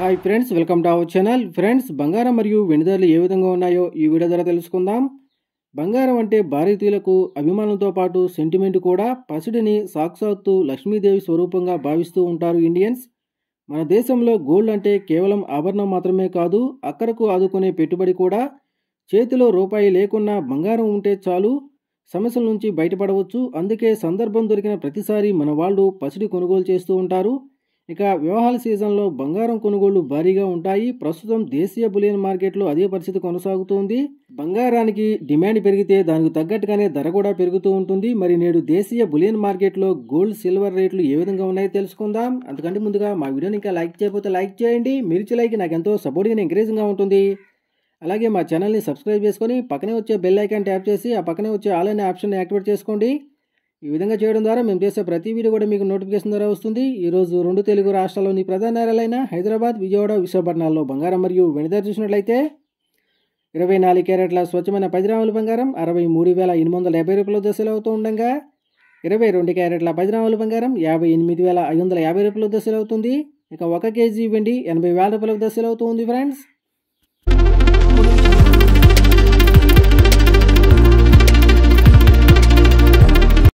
hi friends welcome to our channel friends బంగారం మరియు వెండి ధరలు ఏ విధంగా ఉన్నాయో ఈ వీడియో ద్వారా తెలుసుకుందాం బంగారం అంటే భారతీయులకు అభిమానంతో పాటు సెంటిమెంట్ కూడా పసిడిని సాక్షాత్తు లక్ష్మీదేవి స్వరూపంగా భావిస్తూ ఉంటారు ఇండియన్స్ మన దేశంలో గోల్డ్ అంటే కేవలం ఆభరణం మాత్రమే కాదు అక్కడకు ఆదుకునే పెట్టుబడి కూడా చేతిలో రూపాయి లేకున్నా బంగారం ఉంటే చాలు సమస్యల నుంచి బయటపడవచ్చు అందుకే సందర్భం దొరికిన ప్రతిసారి మన వాళ్ళు పసిడి కొనుగోలు చేస్తూ ఉంటారు ఇక వ్యవహార సీజన్లో బంగారం కొనుగోళ్లు భారీగా ఉంటాయి ప్రస్తుతం దేశీయ బులియన్ మార్కెట్లో అదే పరిస్థితి కొనసాగుతుంది బంగారానికి డిమాండ్ పెరిగితే దానికి తగ్గట్టుగానే ధర కూడా పెరుగుతూ ఉంటుంది మరి నేడు దేశీయ బులియన్ మార్కెట్లో గోల్డ్ సిల్వర్ రేట్లు ఏ విధంగా ఉన్నాయో తెలుసుకుందాం అందుకంటే ముందుగా మా వీడియోని ఇంకా లైక్ చేయకపోతే లైక్ చేయండి మీరు లైక్ నాకు ఎంతో సపోర్ట్గా ఎంకరేజింగ్గా ఉంటుంది అలాగే మా ఛానల్ని సబ్స్క్రైబ్ చేసుకొని పక్కనే వచ్చే బెల్ ఐకాన్ ట్యాప్ చేసి ఆ పక్కనే వచ్చే ఆల్ అనే ఆప్షన్ యాక్టివేట్ చేసుకోండి ఈ విధంగా చేయడం ద్వారా మేము చేసే ప్రతి వీడియో కూడా మీకు నోటిఫికేషన్ ద్వారా వస్తుంది ఈరోజు రెండు తెలుగు రాష్ట్రాల్లోని ప్రధాన నగరాలైన హైదరాబాద్ విజయవాడ విశాఖపట్నాల్లో బంగారం మరియు వెనుదర చూసినట్లయితే ఇరవై నాలుగు క్యారెట్ల స్వచ్ఛమైన పది గ్రాముల బంగారం అరవై మూడు వేల ఎనిమిది వందల యాభై రూపాయల దశలు అవుతూ ఉండగా ఇరవై రెండు క్యారెట్ల పది గ్రాముల బంగారం యాభై ఎనిమిది వేల ఐదు వందల యాభై రూపాయల దశలు అవుతుంది ఇక ఒక కేజీ వెండి ఎనభై వేల రూపాయల దశలు అవుతుంది ఫ్రెండ్స్